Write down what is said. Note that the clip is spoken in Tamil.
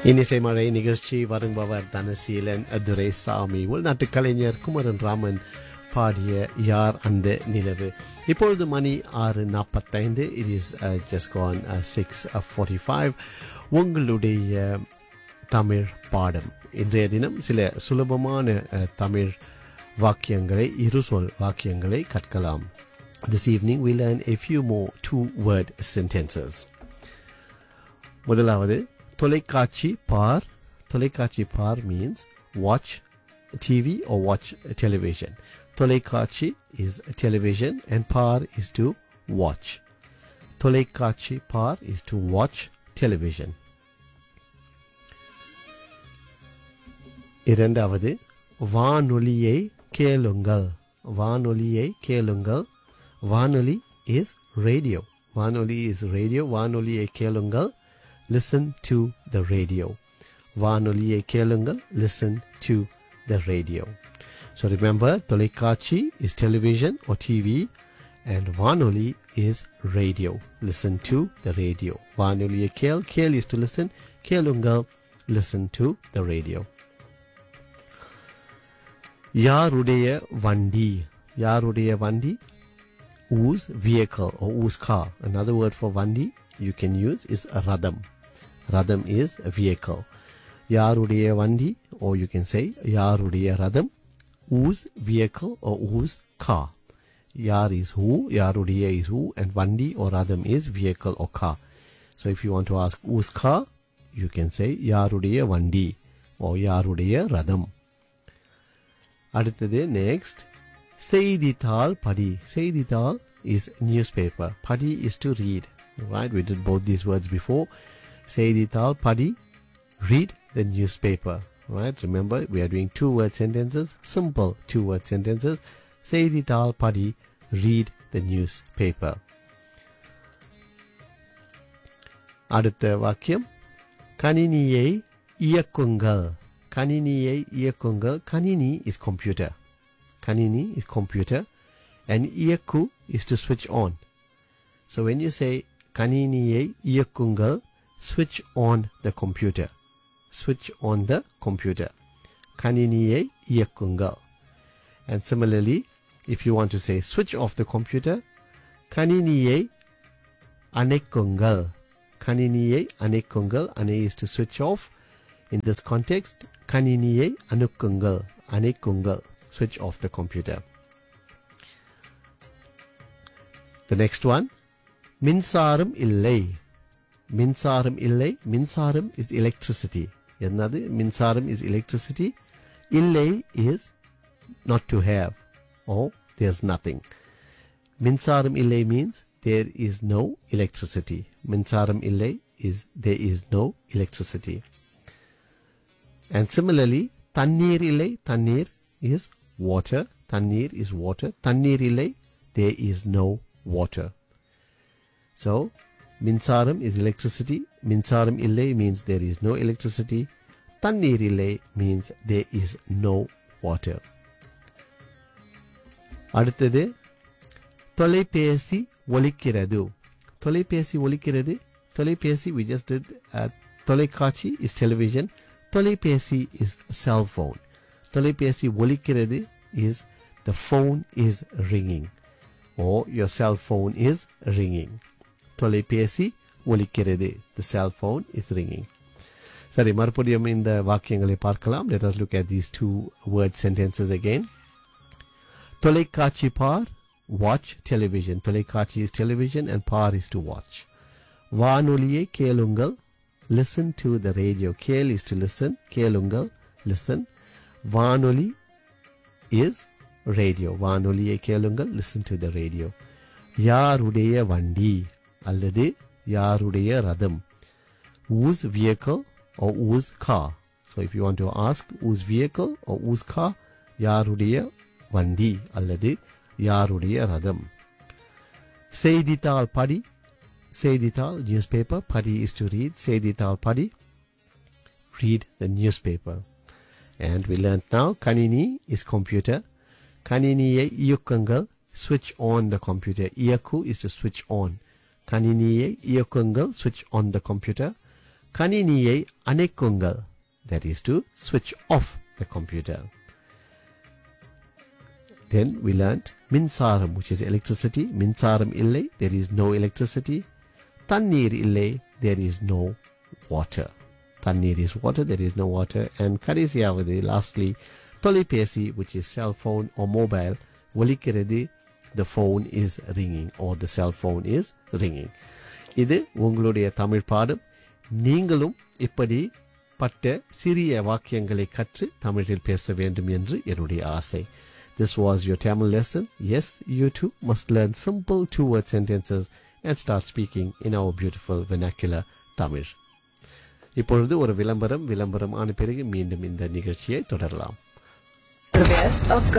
இன்னிசை மழை நிகழ்ச்சி வரும்பவர் தனசீலன் துரைசாமி உள்நாட்டு கலைஞர் குமரன் ராமன் பாடிய யார் அந்த நிலவு இப்பொழுது மணி ஆறு நாற்பத்தைந்து it is just gone six forty five உங்களுடைய தமிழ் பாடம் இன்றைய தினம் சில சுலபமான அஹ், தமிழ் வாக்கியங்களை இருசொல் வாக்கியங்களை கற்கலாம் This evening we learn a few more two-word sentences. முதலாவது தொலைக்காட்சி பார் தொலைக்காட்சி பார் means watch TV or watch television. தொலைக்காட்சி is television and par is to watch. தொலைக்காட்சி பார் is to watch television. இரண்டாவது வானொலியை கேளுங்கள் வானொலியை கேளுங்கள் வானொலி இஸ் ரேடியோ வானொலி இஸ் ரேடியோ வானொலியை கேளுங்கள் லிசன் டு த ரேடியோ வானொலியை கேளுங்கள் listen to the radio so remember தொலைக்காட்சி is television or TV and வானொலி is radio listen to the radio வானொலியை கேள் கேள் இஸ் டு லிசன் கேளுங்கள் லிசன் டு த ரேடியோ யாருடைய வண்டி யாருடைய வண்டி whose vehicle or whose car another word for vandi you can use is radam radam is a vehicle யாருடைய வண்டி or you can say யாருடைய ரதம் whose vehicle or whose car யார் is who யாருடைய is who and vandi or radam is vehicle or car so if you want to ask whose car you can say யாருடைய வண்டி or யாருடைய ரதம் அடுத்தது நெக்ஸ்ட் செய்தித்தாள் படி செய்தித்தாள் is newspaper படி is to read right we did both these words before செய்தித்தாள் படி read the newspaper right remember we are doing two word sentences simple two word sentences செய்தித்தாள் படி read the newspaper அடுத்த வாக்கியம் கணினியை இயக்குங்கள் கணினியை இயக்குங்கள் கணினி is computer kanini is computer and iyaku is to switch on so when you say kaniniye iyakungal switch on the computer switch on the computer kaniniye iyakungal and similarly if you want to say switch off the computer kaniniye anekungal kaniniye anekungal ane is to switch off in this context kaniniye anukungal anekungal switch off the computer. The next one, மின்சாரம் இல்லை மின்சாரம் இல்லை மின்சாரம் is electricity என்னது மின்சாரம் is electricity இல்லை is not to have or there's nothing மின்சாரம் இல்லை means there is no electricity மின்சாரம் இல்லை is there is no electricity and similarly தண்ணீர் இல்லை தண்ணீர் is water தண்ணீர் is water தண்ணீர் இல்லை there is no water so மின்சாரம் is electricity மின்சாரம் இல்லை means there is no electricity தண்ணீர் இல்லை means there is no water அடுத்தது தொலைபேசி ஒலிக்கிறது தொலைபேசி ஒலிக்கிறது தொலைபேசி we just did uh, தொலைக்காட்சி is television தொலைபேசி is cell phone தொலைபேசி ஒலிக்கிறது is the phone is ringing or your cell phone is ringing தொலைபேசி ஒலிக்கிறது the cell phone is ringing சரி மறுபடியும் இந்த வாக்கியங்களை பார்க்கலாம் let us look at these two word sentences again தொலைக்காட்சி பார் watch television தொலைக்காட்சி is television and bar is to watch வானொலியை கேளுங்கள் listen to the radio கேள் is to listen கேளுங்கள் listen வானொலி is radio வானொலியை கேளுங்கள் listen to the radio யாருடைய வண்டி அல்லது யாருடைய ரதம் whose vehicle or whose car so if you want to ask whose vehicle or whose car யாருடைய வண்டி அல்லது யாருடைய ரதம் செய்தித்தாள் படி செய்தித்தாள் newspaper படி is to read செய்தித்தாள் படி read the newspaper and we learned now kanini is computer kaniniயை இயக்குங்கள் switch on the computer இயக்கு is to switch on kaniniயை இயக்குங்கள் switch on the computer கணினியை அணைக்குங்கள் that is to switch off the computer then we learnt மின்சாரம் which is electricity மின்சாரம் இல்லை there is no electricity தண்ணீர் இல்லை there is no water தண்ணீர் is water there is no water and கடைசியாவது lastly தொலைபேசி which is cell phone or mobile ஒலிக்கிறது the phone is ringing or the cell phone is ringing இது உங்களுடைய தமிழ் பாடம் நீங்களும் இப்படி பட்ட சிறிய வாக்கியங்களை கற்று தமிழில் பேச வேண்டும் என்று என்னுடைய ஆசை This was your Tamil lesson. Yes, you too must learn simple two-word sentences and start speaking in our beautiful vernacular Tamil. இப்பொழுது ஒரு விளம்பரம் விளம்பரம் ஆன பிறகு மீண்டும் இந்த நிகழ்ச்சியை தொடரலாம் The best of